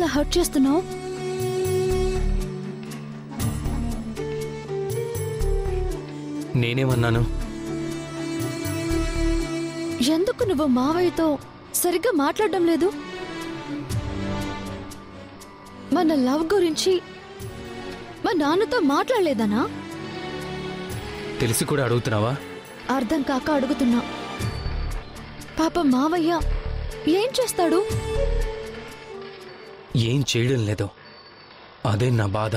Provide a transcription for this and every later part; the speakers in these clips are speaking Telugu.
హర్ట్ చేస్తున్నావు నేనేమన్నాను ఎందుకు నువ్వు మావయ్యతో సరిగ్గా మాట్లాడడం లేదు మన లవ్ గురించి మా నాన్నతో మాట్లాడలేదనా తెలిసి కూడా అడుగుతున్నావా అర్థం కాక అడుగుతున్నా పాప మావయ్య ఏం చేస్తాడు ఏం చేయడం లేదు అదే నా బాధ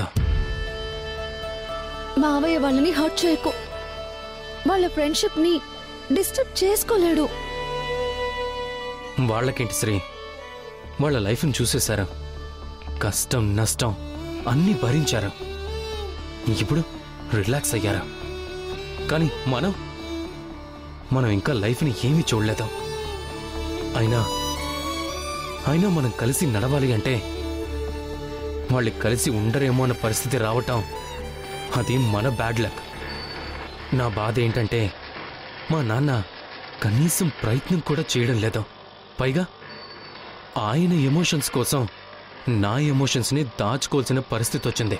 మావయ్య వాళ్ళని హర్ట్ చేయకు వాళ్ళ ఫ్రెండ్షిప్ ని డిస్టర్బ్ చేసుకోలేడు వాళ్ళకేంటి శ్రీ వాళ్ళ లైఫ్ని చూసేశారు కష్టం నష్టం అన్నీ భరించారు ఇప్పుడు రిలాక్స్ అయ్యారా కానీ మనం మనం ఇంకా లైఫ్ని ఏమీ చూడలేదు అయినా అయినా మనం కలిసి నడవాలి అంటే వాళ్ళు కలిసి ఉండరేమో అన్న పరిస్థితి రావటం అది మన బ్యాడ్ లక్ నా బాధ ఏంటంటే మా నాన్న కనీసం ప్రయత్నం కూడా చేయడం లేదు పైగా ఆయన ఎమోషన్స్ కోసం నా ఎమోషన్స్ని దాచుకోవాల్సిన పరిస్థితి వచ్చింది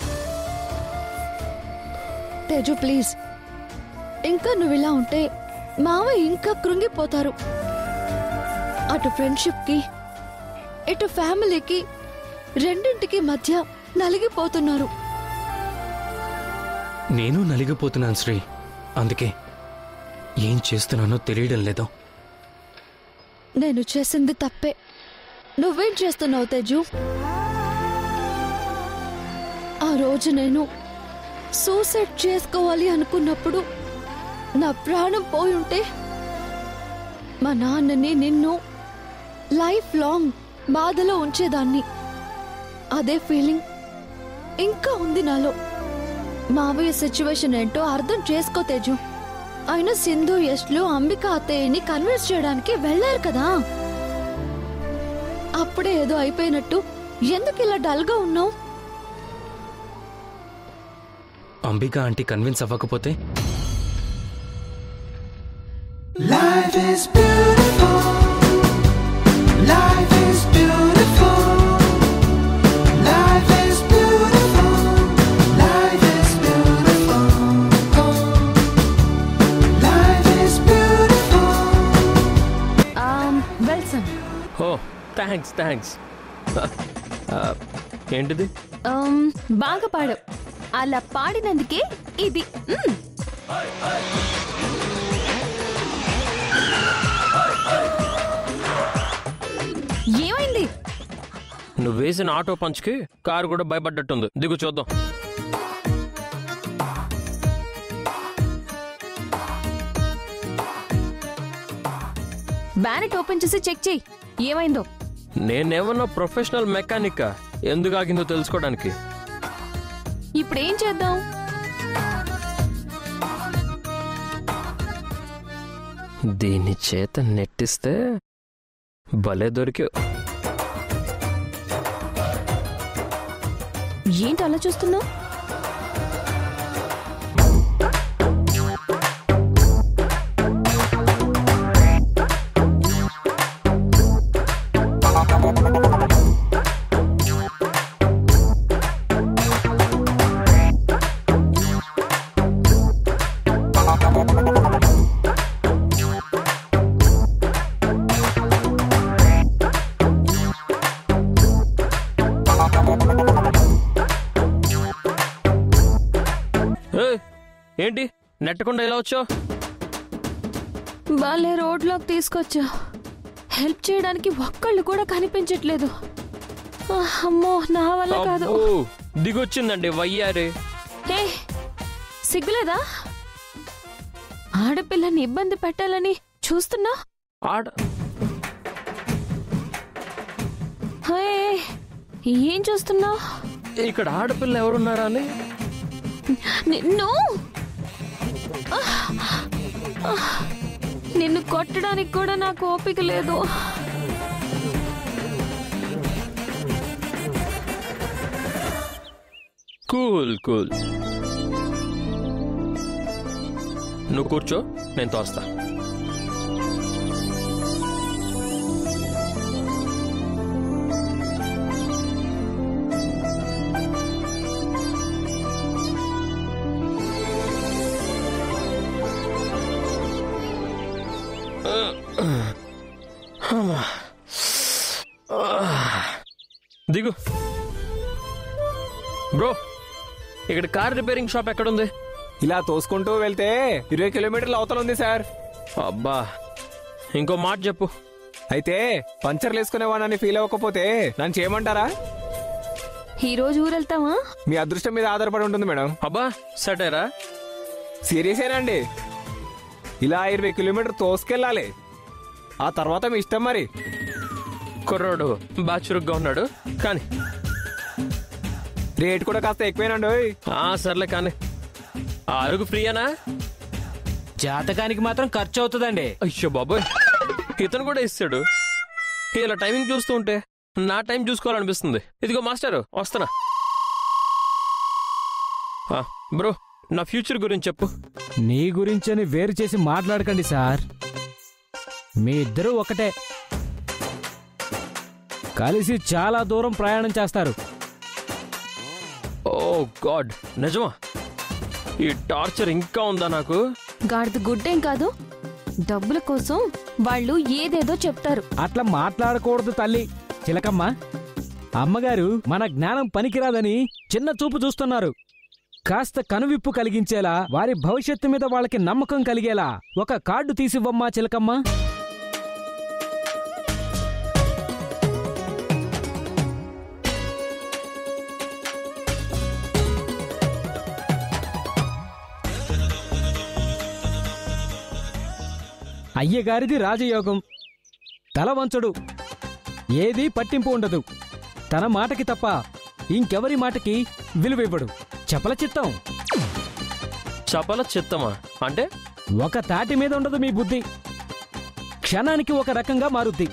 తేజు ప్లీజ్ ఇంకా నువ్వు ఇలా ఉంటే మావయ్య ఇంకా కృంగిపోతారు అటు ఫ్రెండ్షిప్ కి ఇటు ఫ్యామిలీకి రెండింటికి మధ్య నలిగిపోతున్నారు నేను నలిగిపోతున్నాను శ్రీ అందుకే ఏం చేస్తున్నానో తెలియడం లేదు నేను చేసింది తప్పే నువ్వేం చేస్తున్నావు తేజు ఆ రోజు నేను సూసైడ్ చేసుకోవాలి అనుకున్నప్పుడు నా ప్రాణం పోయి ఉంటే మా నాన్నని నిన్ను లైఫ్ లాంగ్ బాధలో ఉంచేదాన్ని అదే ఫీలింగ్ ఇంకా ఉంది నాలో మావయ్య సిచ్యువేషన్ ఏంటో అర్థం చేసుకో తేజు అయినా సింధు యష్లు అంబిక అత్తయ్యని కన్విన్స్ చేయడానికి వెళ్ళారు కదా అప్పుడే ఏదో అయిపోయినట్టు ఎందుకు ఇలా డల్గా ఉన్నావు అంబిక ఆంటీ కన్విన్స్ అవ్వకపోతే Life is beautiful. Life is beautiful. Life is beautiful. Life is beautiful. Life is beautiful. Wilson ఓ థ్యాంక్స్ థ్యాంక్స్ ఏంటిది బాగా పాడు అలా పాడినందుకే ఇది మ్మ్. ఏమైంది నువ్వు వేసిన ఆటో పంచ్కి కారు కూడా భయపడ్డట్టుంది దిగు చూద్దాం బ్యానెట్ ఓపెన్ చేసి చెక్ చేయి ఏమైందో నేనేమన్నా ప్రొఫెషనల్ మెకానిక్ ఎందుకు ఆగిందో తెలుసుకోవడానికి ఇప్పుడు ఏం చేద్దాం దీని చేత నెట్టిస్తే భలే దొరికి ఏంటి అలా చూస్తున్నావు ఏయ్, ఏంటి నెట్టకుండా ఎలా వచ్చావు వాళ్ళే రోడ్లోకి తీసుకొచ్చా హెల్ప్ చేయడానికి ఒక్కళ్ళు కూడా కనిపించట్లేదు ఆ, అమ్మో నా వల్ల కాదు అబ్బో, దిగొచ్చిందండి వయ్యారే ఏ సిగ్గులేదా ఆడపిల్లని ఇబ్బంది పెట్టాలని చూస్తున్నా ఆడ హే, ఏం చూస్తున్నావు ఇక్కడ ఆడపిల్ల ఎవరున్నారా అని నిన్ను ఆ, ఆ, నిన్ను కొట్టడానికి కూడా నాకు ఓపిక లేదు కూల్ కూల్ నువ్వు కూర్చో నేను తోస్తా బ్రో ఇక్కడ కార్ రిపేరింగ్ షాప్ ఎక్కడుంది ఇలా తోసుకుంటూ వెళ్తే ఇరవై కిలోమీటర్ల అవతల ఉంది సార్ అబ్బా ఇంకో మాట చెప్పు అయితే పంచర్లు వేసుకునేవాడని ఫీల్ అవ్వకపోతే నన్ను చేయమంటారా ఈ రోజు ఊరెళ్తావా మీ అదృష్టం మీద ఆధారపడి ఉంటుంది మేడం అబ్బా సటేరా సీరియసేనండి ఇలా ఇరవై కిలోమీటర్ తోసుకెళ్ళాలి ఆ తర్వాత మీ ఇష్టం మరి కుర్రోడు బాగా చురుగ్గా ఉన్నాడు కానీ రేట్ కూడా కాస్త ఎక్కువేనండి ఓయ్. ఆ సర్లే కానీ ఆ అరుగు ఫ్రీయేనా జాతకానికి మాత్రం ఖర్చు అవుతుందండి అయ్యో బాబోయ్ ఇతను కూడా ఇస్తాడు ఇలా టైమింగ్ చూస్తూ ఉంటే నా టైం చూసుకోవాలనిపిస్తుంది ఇదిగో మాస్టర్ వస్తున్నా ఆ, బ్రో నా ఫ్యూచర్ గురించి చెప్పు నీ గురించని వేరు చేసి మాట్లాడకండి సార్ మీ ఇద్దరూ ఒకటే కలిసి చాలా దూరం ప్రయాణం చేస్తారు ఓ గాడ్ నిజమా ఈ టార్చర్ ఇంకా ఉందా నాకు గాడిద గుడ్డేం కాదు డబ్బుల కోసం వాళ్ళు ఏదేదో చెప్తారు అట్లా మాట్లాడకూడదు తల్లి చిలకమ్మ అమ్మగారు మన జ్ఞానం పనికిరాదని చిన్న చూపు చూస్తున్నారు కాస్త కనువిప్పు కలిగించేలా వారి భవిష్యత్తు మీద వాళ్ళకి నమ్మకం కలిగేలా ఒక కార్డు తీసివ్వమ్మా చిలకమ్మ అయ్యగారిది రాజయోగం తల వంచడు ఏదీ పట్టింపు ఉండదు తన మాటకి తప్ప ఇంకెవరి మాటకి విలువివ్వడు చపల చిత్తం చపల చిత్తమా అంటే ఒక తాటి మీద ఉండదు మీ బుద్ధి క్షణానికి ఒక రకంగా మారుద్ది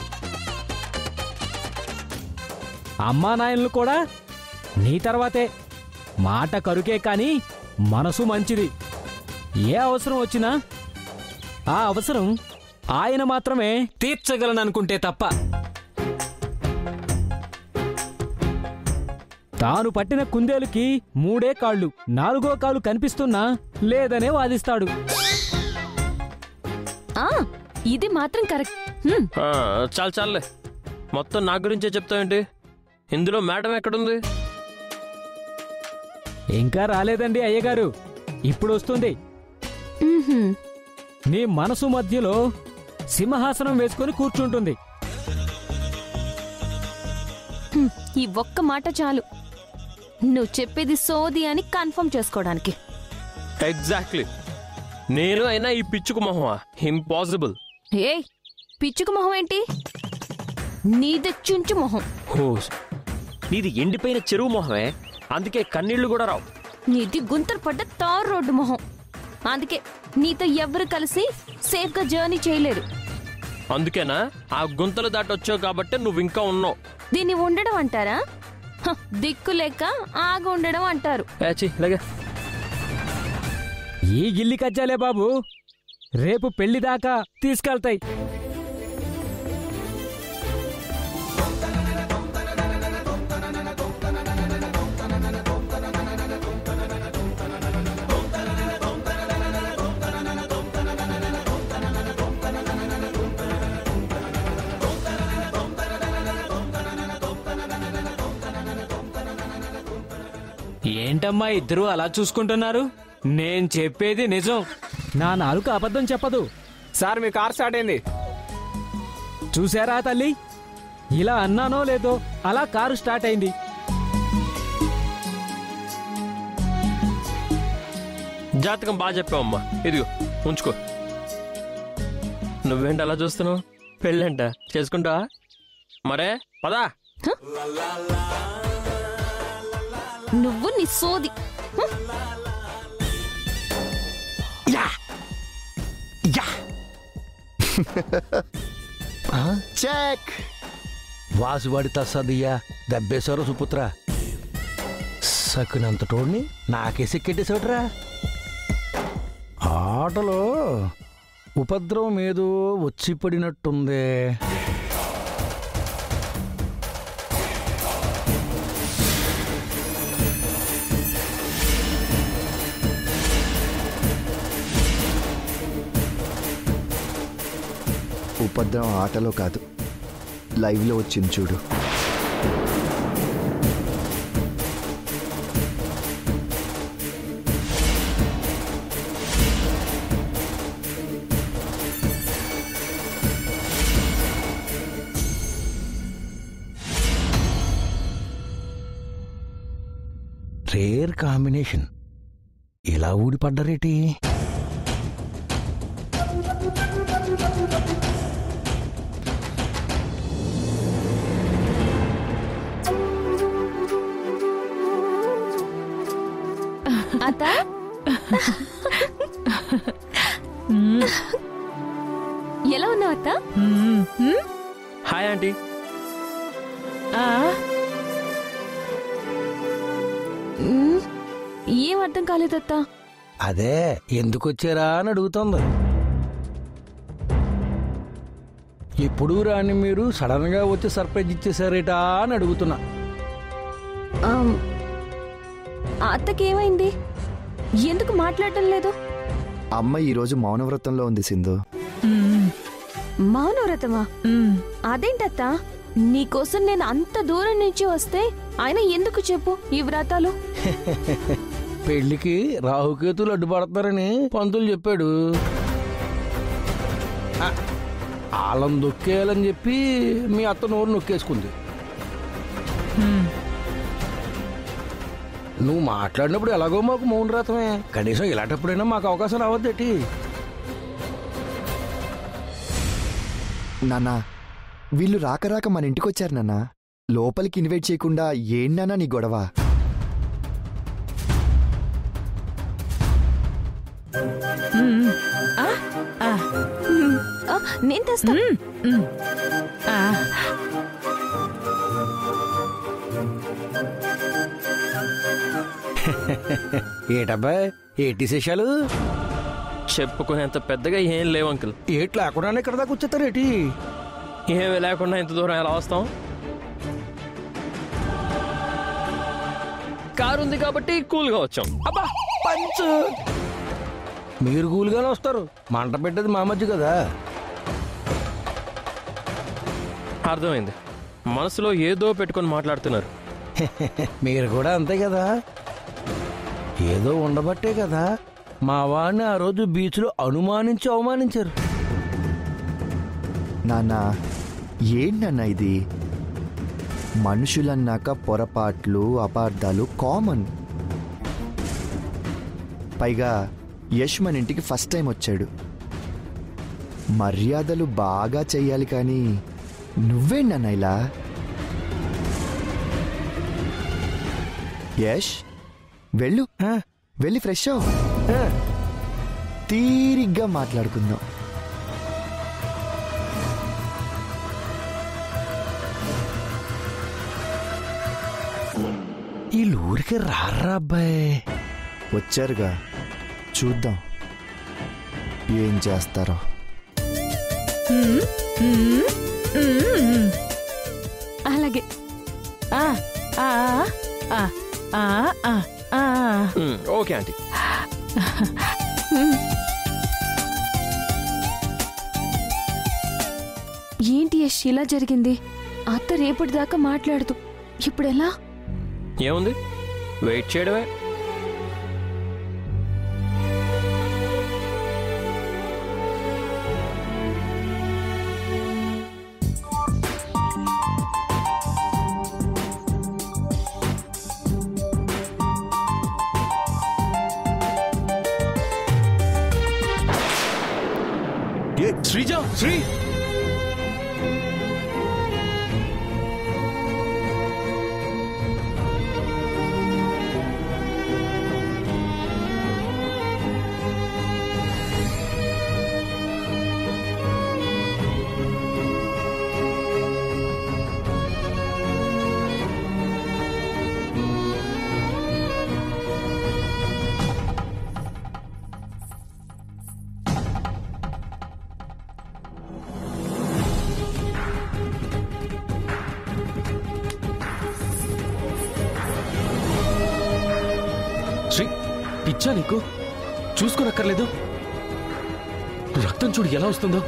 అమ్మా నాయనలు కూడా నీ తర్వాతే మాట కరుకే కాని మనసు మంచిది ఏ అవసరం వచ్చినా ఆ అవసరం ఆయన మాత్రమే తీర్చగలననుకుంటే తప్ప తాను పట్టిన కుందేలుకి మూడే కాళ్ళు నాలుగో కాలు కనిపిస్తున్నా లేదనే వాదిస్తాడు ఆ ఇది మాత్రం కరెక్ట్ హ్మ్, ఆ, చాలు చాలులే మొత్తం నా గురించే చెప్తావేంటి ఇందులో మేడం ఎక్కడుంది ఇంకా రాలేదండి అయ్యగారు ఇప్పుడు వస్తుంది మ్హూ. నీ మనసు మధ్యలో సింహాసనం వేసుకొని కూర్చుంటుంది హ్మ్, ఈ ఒక్క మాట చాలు నువ్వు చెప్పేది సోది అని కన్ఫర్మ్ చేసుకోవడానికి ఎగ్జాక్ట్లీ నేను అయినా ఈ పిచ్చుకు మొహమా ఇంపాసిబుల్ ఏయ్ పిచ్చుక మొహం ఏంటి నీది చుంచు మొహం ఓ నీది ఎండిపోయిన చెరువు మొహమే అందుకే కన్నీళ్లు కూడా రావు నీది గుంతలు పడ్డ తారు రోడ్డు మొహం అందుకే నీతో ఎవరు కలిసి సేఫ్ గా జర్నీ చేయలేరు అందుకేనా ఆ గుంతలు దాటొచ్చావు కాబట్టి నువ్వు ఇంకా ఉన్నావు దీన్ని ఉండడం అంటారా హ, దిక్కు లేక ఆగి ఉండడం అంటారు ఏచి ఇలాగే ఈ గిల్లి కజ్జాలే బాబు రేపు పెళ్లి దాకా తీసుకెళ్తాయి ఏంటమ్మా ఇద్దరు అలా చూసుకుంటున్నారు నేను చెప్పేది నిజం నా నాలుక అబద్ధం చెప్పదు సార్ మీ కార్ స్టార్ట్ అయింది చూసారా తల్లి ఇలా అన్నానో లేదో అలా కారు స్టార్ట్ అయింది జాతకం బాగా చెప్పావమ్మా ఇదిగో ఉంచుకో నువ్వేంటి అలా చూస్తున్నావు పెళ్ళంట చేసుకుంటా మరే పదా నువ్వు నీ సోది హ, చెక్ వాసువాడి తస్సదియ్యా దెబ్బేశారు సుపుత్ర సక్కునంత టోడ్ని నాకేసి ఎక్కెట్టేశాడురా ఆటలో ఉపద్రవం ఏదో వచ్చి పడినట్టుంది ఉపద్రవం ఆటలో కాదు లైవ్లో వచ్చింది చూడు రేర్ కాంబినేషన్ ఇలా ఊడిపడ్డరేటి అత్త ఎలా ఉన్నావు అత్త హాయ్ ఆంటీ మ్మ్. ఏం అర్థం కాలేదత్త అదే ఎందుకు వచ్చారా అని అడుగుతుంది ఎప్పుడు రాని మీరు సడన్ గా వచ్చి సర్ప్రైజ్ ఇచ్చేసారేటా అని అడుగుతున్నా ఆమ్, ఆ అత్తకి ఏమైంది ఎందుకు మాట్లాడటం లేదు అమ్మ ఈరోజు మౌనవ్రతంలో ఉంది సింధు మౌనవ్రతమా అదేంటత్త నీకోసం నేను అంత దూరం నుంచి వస్తే ఆయన ఎందుకు చెప్పు ఈ వ్రతాలు పెళ్లికి రాహుకేతులు అడ్డుపడతారని పంతులు చెప్పాడు ఆ, ఆలం దొక్కేయాలని చెప్పి మీ అత్త నోరు నొక్కేసుకుంది నువ్వు మాట్లాడినప్పుడు ఎలాగో మాకు మౌన రాతమే కనీసం ఇలాంటప్పుడైనా మాకు అవకాశం రావద్దేటి నాన్నా వీళ్ళు రాక రాక మన ఇంటికి వచ్చారు నాన్న లోపలికి ఇన్వైట్ చేయకుండా ఏంటన్నా నీ గొడవ ఆ, నేను తెస్తా ఏటబ్బాయ్ ఏటి శేషాలు చెప్పుకునేంత పెద్దగా ఏం లేవు అంకుల్ ఏటి లేకుండానే ఇక్కడ దాకా వచ్చేస్తారేటి ఏమీ లేకుండా ఇంత దూరం ఎలా వస్తాం కారు ఉంది కాబట్టి కూల్గా వచ్చాం అబ్బా పంచు మీరు కూలుగానే వస్తారు మంట పెట్టేది మా మధ్య కదా అర్థమైంది మనసులో ఏదో పెట్టుకొని మాట్లాడుతున్నారు మీరు కూడా అంతే కదా ఏదో ఉండబట్టే కదా మా వాడిని ఆ రోజు బీచ్లో అనుమానించి అవమానించారు నాన్న ఏంటన్నా ఇది మనుషులన్నాక పొరపాట్లు అపార్థాలు కామన్ పైగా యష్ మన ఇంటికి ఫస్ట్ టైం వచ్చాడు మర్యాదలు బాగా చెయ్యాలి కానీ నువ్వేంటన్నా ఇలా యష్ వెళ్ళు ఆ, వెళ్ళి ఫ్రెష్ అవు ఆ. తీరిగ్గా మాట్లాడుకుందాం ఈ ఊరికి రారా అబ్బాయి వచ్చారుగా చూద్దాం ఏం చేస్తారో అలాగే ఉమ్, ఓకే ఆంటీ ఏంటి యష్ ఇలా జరిగింది అత్త రేపటి దాకా మాట్లాడదు ఇప్పుడు ఎలా ఏముంది వెయిట్ చేయడమే శ్రీజ శ్రీ శ్రీ పిచ్చా నీకు చూసుకోనక్కర్లేదు రక్తం చూడు ఎలా వస్తుందో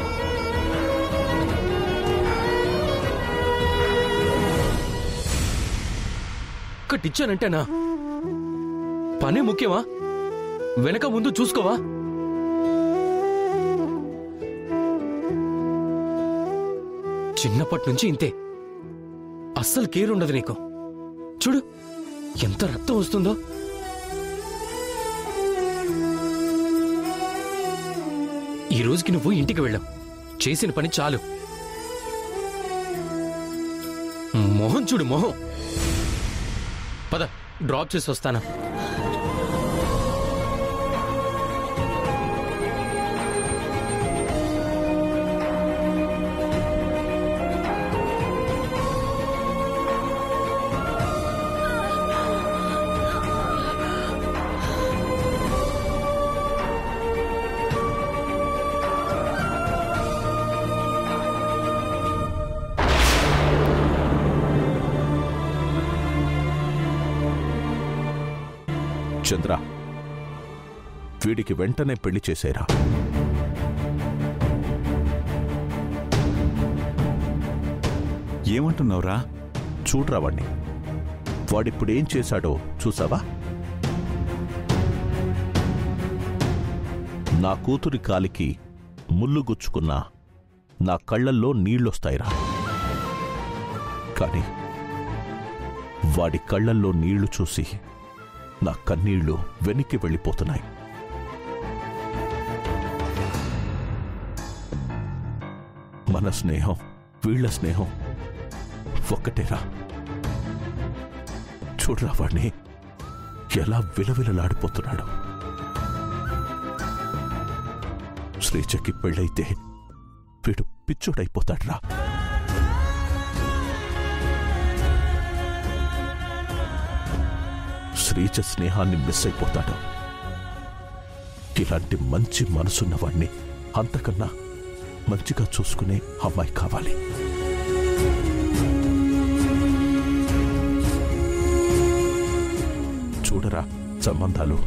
ఒక్కటిచ్చానంటేనా పనే ముఖ్యమా వెనక ముందు చూసుకోవా చిన్నప్పటి నుంచి ఇంతే అస్సలు కేర్ ఉండదు నీకు చూడు ఎంత రక్తం వస్తుందో ఈ రోజుకి నువ్వు ఇంటికి వెళ్ళావు చేసిన పని చాలు మొహం చూడు మొహం పద డ్రాప్ చేసి వస్తానా చంద్ర వీడికి వెంటనే పెళ్లి చేసేరా ఏమంటున్నావురా చూడరా వాణ్ణి వాడిప్పుడేం చేశాడో చూసావా నా కూతురి కాలికి ముళ్ళు గుచ్చుకున్నా నా కళ్ళల్లో నీళ్లొస్తాయిరా కాని వాడి కళ్ళల్లో నీళ్లు చూసి నా కన్నీళ్లు వెనక్కి వెళ్ళిపోతున్నాయి మన స్నేహం వీళ్ళ స్నేహం ఒక్కటేరా చూడరా వాణ్ణి ఎలా విలవిలలాడిపోతున్నాడు శ్రీజకి పెళ్ళైతే వీడు పిచ్చోడైపోతాడ్రా శ్రీజ స్నేహాన్ని మిస్ అయిపోతాడు ఇలాంటి మంచి మనసున్నవాణ్ణి అంతకన్నా మంచిగా చూసుకునే అమ్మాయి కావాలి చూడరా సంబంధాలు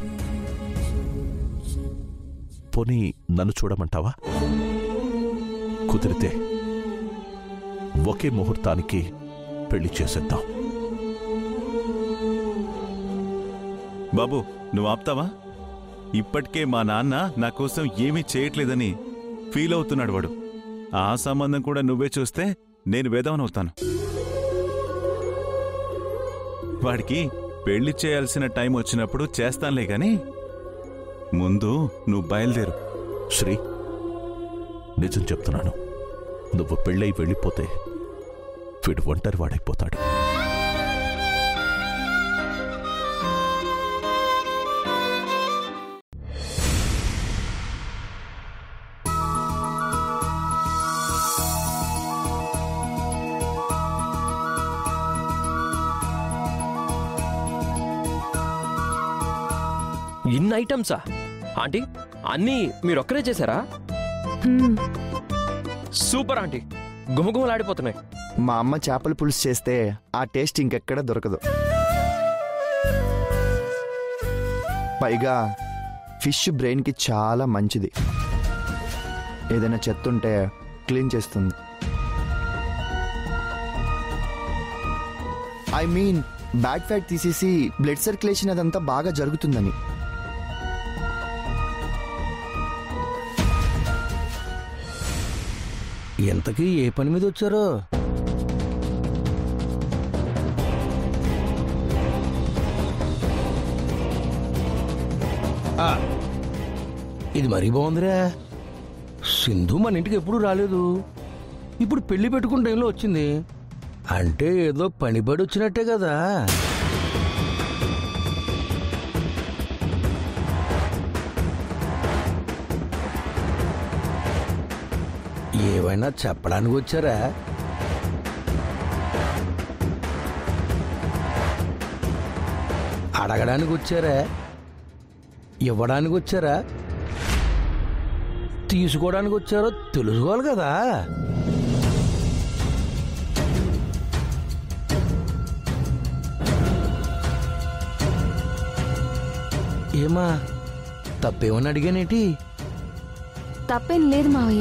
పోనీ నన్ను చూడమంటావా కుదిరితే ఒకే ముహూర్తానికి పెళ్లి చేసేద్దాం బాబు నువ్వు ఆపుతావా ఇప్పటికే మా నాన్న నా కోసం ఏమీ చేయట్లేదని ఫీల్ అవుతున్నాడు వాడు ఆ సంబంధం కూడా నువ్వే చూస్తే నేను వేదవనవుతాను వాడికి పెళ్లి చేయాల్సిన టైం వచ్చినప్పుడు చేస్తానులే గాని ముందు నువ్వు బయలుదేరు శ్రీ నిజం చెప్తున్నాను నువ్వు పెళ్ళై వెళ్ళిపోతే వీడు ఒంటరి వాడైపోతాడు ఇన్ని ఐటమ్సా ఆంటీ అన్నీ మీరు ఒక్కరే చేశారా హ్మ్. సూపర్ ఆంటీ గుమగుమలాడిపోతున్నాయి మా అమ్మ చేపల పులుసు చేస్తే ఆ టేస్ట్ ఇంకెక్కడ దొరకదు పైగా ఫిష్ బ్రెయిన్కి చాలా మంచిది ఏదైనా చెత్త ఉంటే క్లీన్ చేస్తుంది ఐ మీన్ బ్యాడ్ ఫ్యాట్ తీసేసి బ్లడ్ సర్క్యులేషన్ అదంతా బాగా జరుగుతుందని ఇంతకీ ఏ పని మీద వచ్చారో ఆ, ఇది మరీ బాగుందిరా సింధు మన ఇంటికి ఎప్పుడు రాలేదు ఇప్పుడు పెళ్లి పెట్టుకున్న టైంలో వచ్చింది అంటే ఏదో పని పడి వచ్చినట్టే కదా ఏమైనా చెప్పడానికి వచ్చారా అడగడానికి వచ్చారా ఇవ్వడానికి వచ్చారా తీసుకోవడానికి వచ్చారో తెలుసుకోవాలి కదా ఏమా తప్పేమని అడిగానేటి తప్పేం లేదు మావయ్య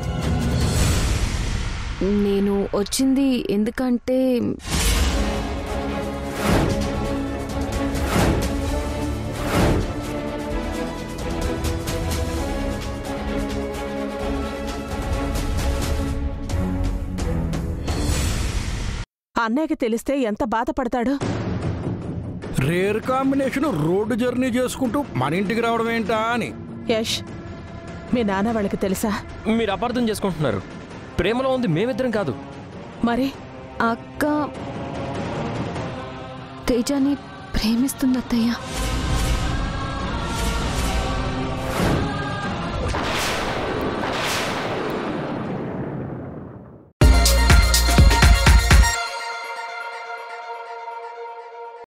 నేను వచ్చింది ఎందుకంటే అన్నయ్యకి తెలిస్తే ఎంత బాధపడతాడు రేర్ కాంబినేషన్ రోడ్డు జర్నీ చేసుకుంటూ మన ఇంటికి రావడం ఏంటా అని యష్ మీ నాన్న వాళ్ళకి తెలుసా మీరు అపార్థం చేసుకుంటున్నారు ప్రేమలో ఉంది మేమిద్దరం కాదు మరి అక్క తేజాని ప్రేమిస్తుంది అత్తయ్య